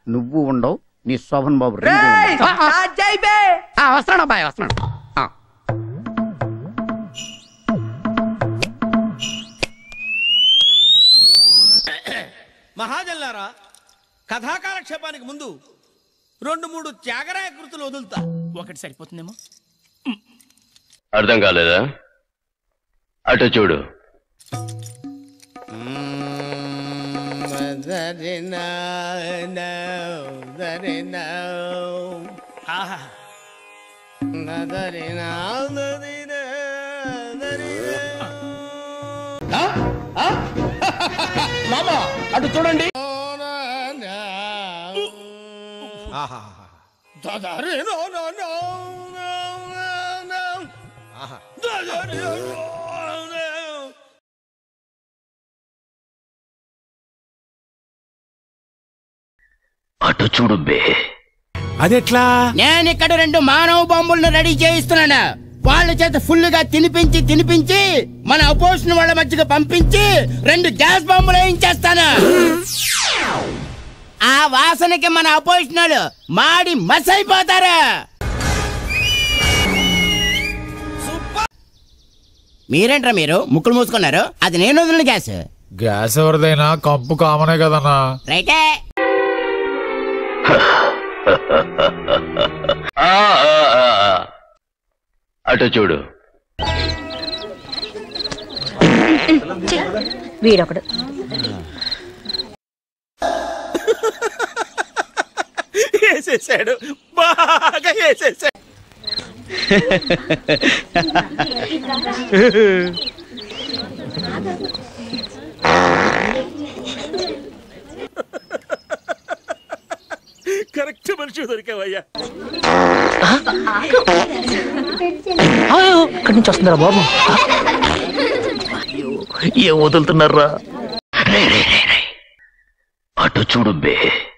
నువ్వు ఉండవు నీ శోభన్ బాబు రెండు ఉండవు. ఆ, ఆ. ఆ, వస్తున్నాడు అబ్బాయి వస్తున్నాడు ఆ. మహాజల్లారా కథాకాలక్షేపానికి ముందు రెండు మూడు త్యాగరాయ కృతులు వదులుతా ఒకటి సరిపోతుందేమో అర్థం కాలేదా అటు చూడు ఆహా మామ అటు చూడండి అటు చూడు బే అదెట్లా నేను ఇక్కడ రెండు మానవ బాంబులను రెడీ చేయిస్తున్నాను వాళ్ళ చేత ఫుల్ గా తినిపించి తినిపించి మన అపోజిషన్ వాళ్ళ మధ్యకి పంపించి రెండు గ్యాస్ బాంబులు వేయించేస్తాను ఆ వాసనకి మన అపోజిషన్ వాళ్ళు మాడి మసైపోతారు మీరేంట్రా మీరు ముక్కులు మూసుకున్నారు అది నేను వదిలిన గ్యాస్ గ్యాస్ ఎవరిదైనా కంపు కామనే కదన్నా రైటే ఆ, ఆ, ఆ, ఆ. అటు చూడు వీడొకడు వేసేసాడు బాగా వేసేసాడు కరెక్ట్ మనిషి దొరికావయ్యా ఇక్కడి నుంచి వస్తున్నారా బాబు ఏం వదులుతున్నారా రే, రే, రే, రే. అటు చూడు బే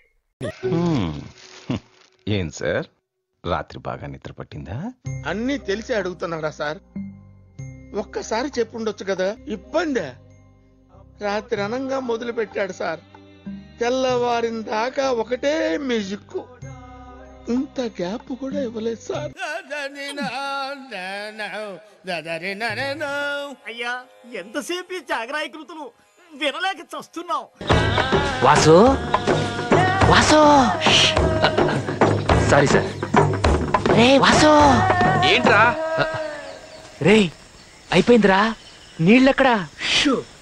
ఏం సార్ రాత్రి బాగా నిద్ర పట్టిందా అన్నీ తెలిసి అడుగుతున్నారా సార్ ఒక్కసారి చెప్పుండొచ్చు కదా ఇబ్బంది రాత్రి అనంగా మొదలు పెట్టాడు సార్ తెల్లవారిన దాకా ఒకటే మ్యూజిక్ ఇంత గ్యాప్ కూడా ఇవ్వలేదు సార్ అయ్యా ఎంతసేపు ఈ జాగరాయి కృతులు వినలేక చస్తున్నాం వాసు వాసు సారీ సార్ రే వాసు ఏంట్రా రే అయిపోయిందిరా నీళ్ళెక్కడా షూ